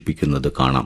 പ്പിക്കുന്നത് കാണാം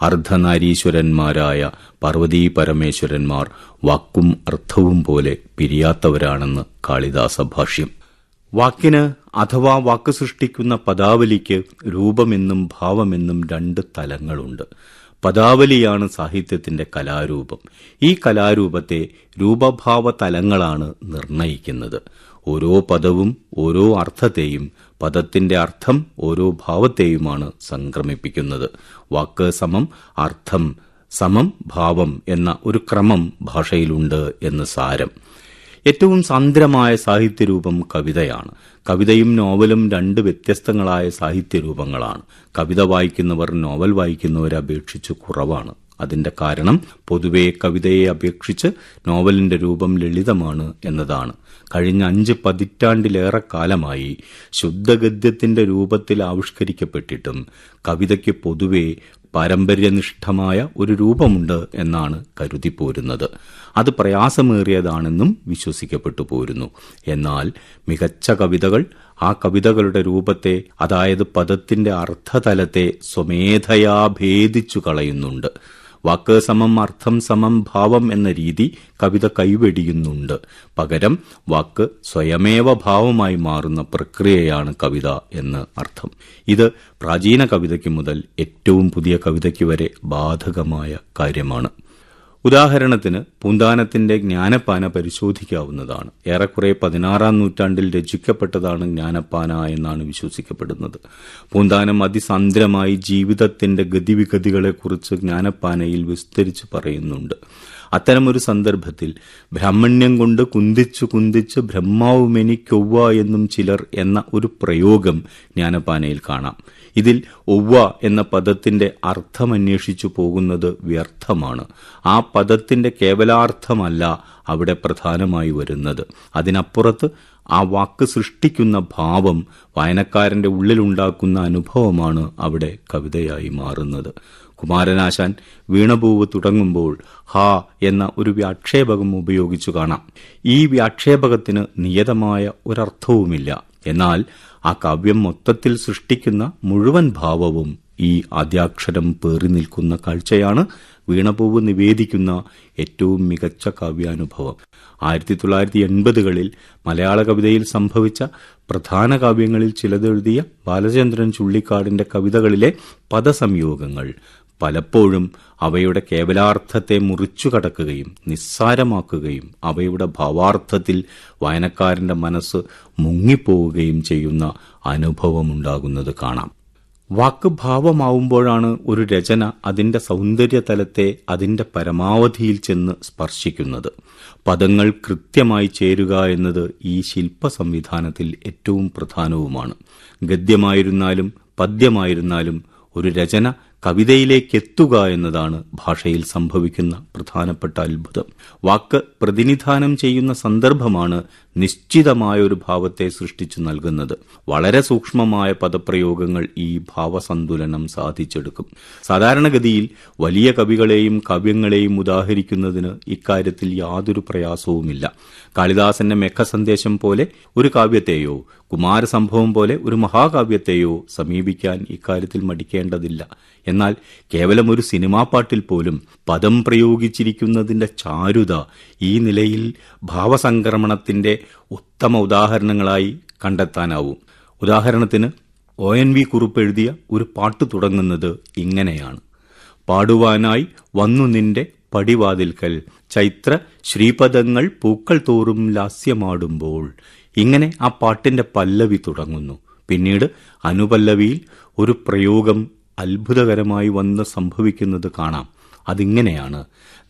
അർദ്ധനാരീശ്വരന്മാരായ പാർവതീ പരമേശ്വരന്മാർ വാക്കും അർത്ഥവും പോലെ പിരിയാത്തവരാണെന്ന് കാളിദാസ ഭാഷ്യം വാക്കിന് അഥവാ വാക്ക് സൃഷ്ടിക്കുന്ന പദാവലിക്ക് രൂപമെന്നും ഭാവമെന്നും രണ്ട് തലങ്ങളുണ്ട് പദാവലിയാണ് സാഹിത്യത്തിന്റെ കലാരൂപം ഈ കലാരൂപത്തെ രൂപഭാവ തലങ്ങളാണ് നിർണയിക്കുന്നത് ഓരോ പദവും ഓരോ അർത്ഥത്തെയും പദത്തിന്റെ അർത്ഥം ഓരോ ഭാവത്തെയുമാണ് സംക്രമിപ്പിക്കുന്നത് വാക്ക് സമം അർത്ഥം സമം ഭാവം എന്ന ഒരു ക്രമം ഭാഷയിലുണ്ട് എന്ന് സാരം ഏറ്റവും സാന്ദ്രമായ സാഹിത്യരൂപം കവിതയാണ് കവിതയും നോവലും രണ്ട് വ്യത്യസ്തങ്ങളായ സാഹിത്യരൂപങ്ങളാണ് കവിത വായിക്കുന്നവർ നോവൽ വായിക്കുന്നവരെ അപേക്ഷിച്ച് കുറവാണ് അതിന്റെ കാരണം പൊതുവെ കവിതയെ അപേക്ഷിച്ച് നോവലിന്റെ രൂപം ലളിതമാണ് എന്നതാണ് കഴിഞ്ഞ അഞ്ച് പതിറ്റാണ്ടിലേറെ കാലമായി ശുദ്ധഗദ്യത്തിന്റെ രൂപത്തിൽ ആവിഷ്കരിക്കപ്പെട്ടിട്ടും കവിതയ്ക്ക് പൊതുവെ പാരമ്പര്യനിഷ്ഠമായ ഒരു രൂപമുണ്ട് എന്നാണ് കരുതിപ്പോരുന്നത് അത് പ്രയാസമേറിയതാണെന്നും വിശ്വസിക്കപ്പെട്ടു പോരുന്നു എന്നാൽ മികച്ച കവിതകൾ ആ കവിതകളുടെ രൂപത്തെ അതായത് പദത്തിന്റെ അർത്ഥതലത്തെ സ്വമേധയാ ഭേദിച്ചു കളയുന്നുണ്ട് വാക്ക് സമം അർത്ഥം സമം ഭാവം എന്ന രീതി കവിത കൈവെടിയുന്നുണ്ട് പകരം വാക്ക് സ്വയമേവ ഭാവമായി മാറുന്ന പ്രക്രിയയാണ് കവിത എന്ന് അർത്ഥം ഇത് പ്രാചീന കവിതയ്ക്ക് മുതൽ ഏറ്റവും പുതിയ കവിതയ്ക്ക് വരെ ബാധകമായ കാര്യമാണ് ഉദാഹരണത്തിന് പൂന്താനത്തിന്റെ ജ്ഞാനപ്പാന പരിശോധിക്കാവുന്നതാണ് ഏറെക്കുറെ പതിനാറാം നൂറ്റാണ്ടിൽ രചിക്കപ്പെട്ടതാണ് ജ്ഞാനപ്പാന എന്നാണ് വിശ്വസിക്കപ്പെടുന്നത് പൂന്താനം അതിസാന്ദ്രമായി ജീവിതത്തിന്റെ ഗതിവിഗതികളെക്കുറിച്ച് ജ്ഞാനപ്പാനയിൽ വിസ്തരിച്ച് പറയുന്നുണ്ട് അത്തരമൊരു സന്ദർഭത്തിൽ ബ്രാഹ്മണ്യം കൊണ്ട് കുന്തിച്ചു കുന്തിച്ച് ബ്രഹ്മാവുമെനിക്കൊവ്വ എന്നും ചിലർ എന്ന ഒരു പ്രയോഗം ജ്ഞാനപ്പാനയിൽ കാണാം ഇതിൽ ഒവ്വ എന്ന പദത്തിന്റെ അർത്ഥമന്വേഷിച്ചു പോകുന്നത് വ്യർത്ഥമാണ് ആ പദത്തിന്റെ കേവലാർത്ഥമല്ല അവിടെ പ്രധാനമായി വരുന്നത് അതിനപ്പുറത്ത് ആ വാക്ക് സൃഷ്ടിക്കുന്ന ഭാവം വായനക്കാരന്റെ ഉള്ളിലുണ്ടാക്കുന്ന അനുഭവമാണ് അവിടെ കവിതയായി മാറുന്നത് കുമാരനാശാൻ വീണപൂവ് തുടങ്ങുമ്പോൾ ഹാ എന്ന ഒരു വ്യാക്ഷേപകം ഉപയോഗിച്ചു കാണാം ഈ വ്യാക്ഷേപകത്തിന് നിയതമായ ഒരർത്ഥവുമില്ല എന്നാൽ ആ കാവ്യം മൊത്തത്തിൽ സൃഷ്ടിക്കുന്ന മുഴുവൻ ഭാവവും ഈ ആദ്യാക്ഷരം പേറി നിൽക്കുന്ന കാഴ്ചയാണ് വീണപൂവ് നിവേദിക്കുന്ന ഏറ്റവും മികച്ച കാവ്യാനുഭവം ആയിരത്തി തൊള്ളായിരത്തി എൺപതുകളിൽ മലയാള കവിതയിൽ സംഭവിച്ച പ്രധാന കാവ്യങ്ങളിൽ ചിലതെഴുതിയ ബാലചന്ദ്രൻ ചുള്ളിക്കാടിന്റെ കവിതകളിലെ പദസംയോഗങ്ങൾ പലപ്പോഴും അവയുടെ കേവലാർത്ഥത്തെ മുറിച്ചു കടക്കുകയും നിസ്സാരമാക്കുകയും അവയുടെ ഭാവാർത്ഥത്തിൽ വായനക്കാരന്റെ മനസ്സ് മുങ്ങിപ്പോവുകയും ചെയ്യുന്ന അനുഭവമുണ്ടാകുന്നത് കാണാം വാക്ക് ഭാവമാവുമ്പോഴാണ് ഒരു രചന അതിന്റെ സൗന്ദര്യതലത്തെ അതിന്റെ പരമാവധിയിൽ ചെന്ന് സ്പർശിക്കുന്നത് പദങ്ങൾ കൃത്യമായി ചേരുക എന്നത് ഈ ശില്പ സംവിധാനത്തിൽ ഏറ്റവും പ്രധാനവുമാണ് ഗദ്യമായിരുന്നാലും പദ്യമായിരുന്നാലും ഒരു രചന കവിതയിലേക്ക് എത്തുക എന്നതാണ് ഭാഷയിൽ സംഭവിക്കുന്ന പ്രധാനപ്പെട്ട അത്ഭുതം വാക്ക് പ്രതിനിധാനം ചെയ്യുന്ന സന്ദർഭമാണ് നിശ്ചിതമായ ഒരു ഭാവത്തെ സൃഷ്ടിച്ചു നൽകുന്നത് വളരെ സൂക്ഷ്മമായ പദപ്രയോഗങ്ങൾ ഈ ഭാവസന്തുലനം സാധിച്ചെടുക്കും സാധാരണഗതിയിൽ വലിയ കവികളെയും കാവ്യങ്ങളെയും ഉദാഹരിക്കുന്നതിന് ഇക്കാര്യത്തിൽ യാതൊരു പ്രയാസവുമില്ല കാളിദാസന്റെ മെഘസന്ദേശം പോലെ ഒരു കാവ്യത്തെയോ കുമാരസംഭവം പോലെ ഒരു മഹാകാവ്യത്തെയോ സമീപിക്കാൻ ഇക്കാര്യത്തിൽ മടിക്കേണ്ടതില്ല എന്നാൽ കേവലം ഒരു സിനിമാ പാട്ടിൽ പോലും പദം പ്രയോഗിച്ചിരിക്കുന്നതിന്റെ ചാരുത ഈ നിലയിൽ ഭാവസംക്രമണത്തിന്റെ ഉത്തമ ഉദാഹരണങ്ങളായി കണ്ടെത്താനാവും ഉദാഹരണത്തിന് ഒ എൻ വി കുറുപ്പ് എഴുതിയ ഒരു പാട്ട് തുടങ്ങുന്നത് ഇങ്ങനെയാണ് പാടുവാനായി വന്നു നിന്റെ പടിവാതിൽക്കൽ ചൈത്ര ശ്രീപദങ്ങൾ പൂക്കൾ തോറും ലാസ്യമാടുമ്പോൾ ഇങ്ങനെ ആ പാട്ടിന്റെ പല്ലവി തുടങ്ങുന്നു പിന്നീട് അനുപല്ലവിയിൽ ഒരു പ്രയോഗം അത്ഭുതകരമായി വന്ന് സംഭവിക്കുന്നത് കാണാം അതിങ്ങനെയാണ്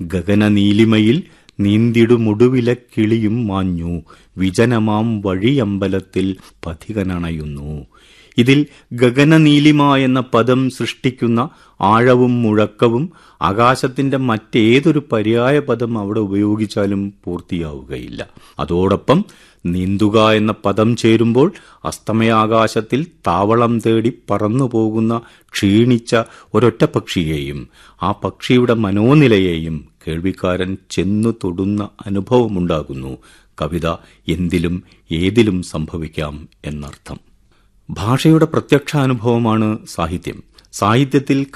ഗഗനനീലിമയിൽ നീന്തിടുമുടുവില കിളിയും മാഞ്ഞു വിജനമാം വഴിയമ്പലത്തിൽ പഥികനണയുന്നു ഇതിൽ ഗഗനനീലിമ എന്ന പദം സൃഷ്ടിക്കുന്ന ആഴവും മുഴക്കവും ആകാശത്തിന്റെ മറ്റേതൊരു പര്യായ പദം അവിടെ ഉപയോഗിച്ചാലും പൂർത്തിയാവുകയില്ല അതോടൊപ്പം നീന്തുക എന്ന പദം ചേരുമ്പോൾ അസ്തമയാകാശത്തിൽ താവളം തേടി പറന്നുപോകുന്ന ക്ഷീണിച്ച ഒരൊറ്റ പക്ഷിയെയും ആ പക്ഷിയുടെ മനോനിലയെയും കേൾവിക്കാരൻ ചെന്നു തൊടുന്ന അനുഭവമുണ്ടാകുന്നു കവിത എന്തിലും ഏതിലും സംഭവിക്കാം എന്നർത്ഥം ഭാഷയുടെ പ്രത്യക്ഷാനുഭവമാണ് സാഹിത്യം സാഹിത്യത്തിൽ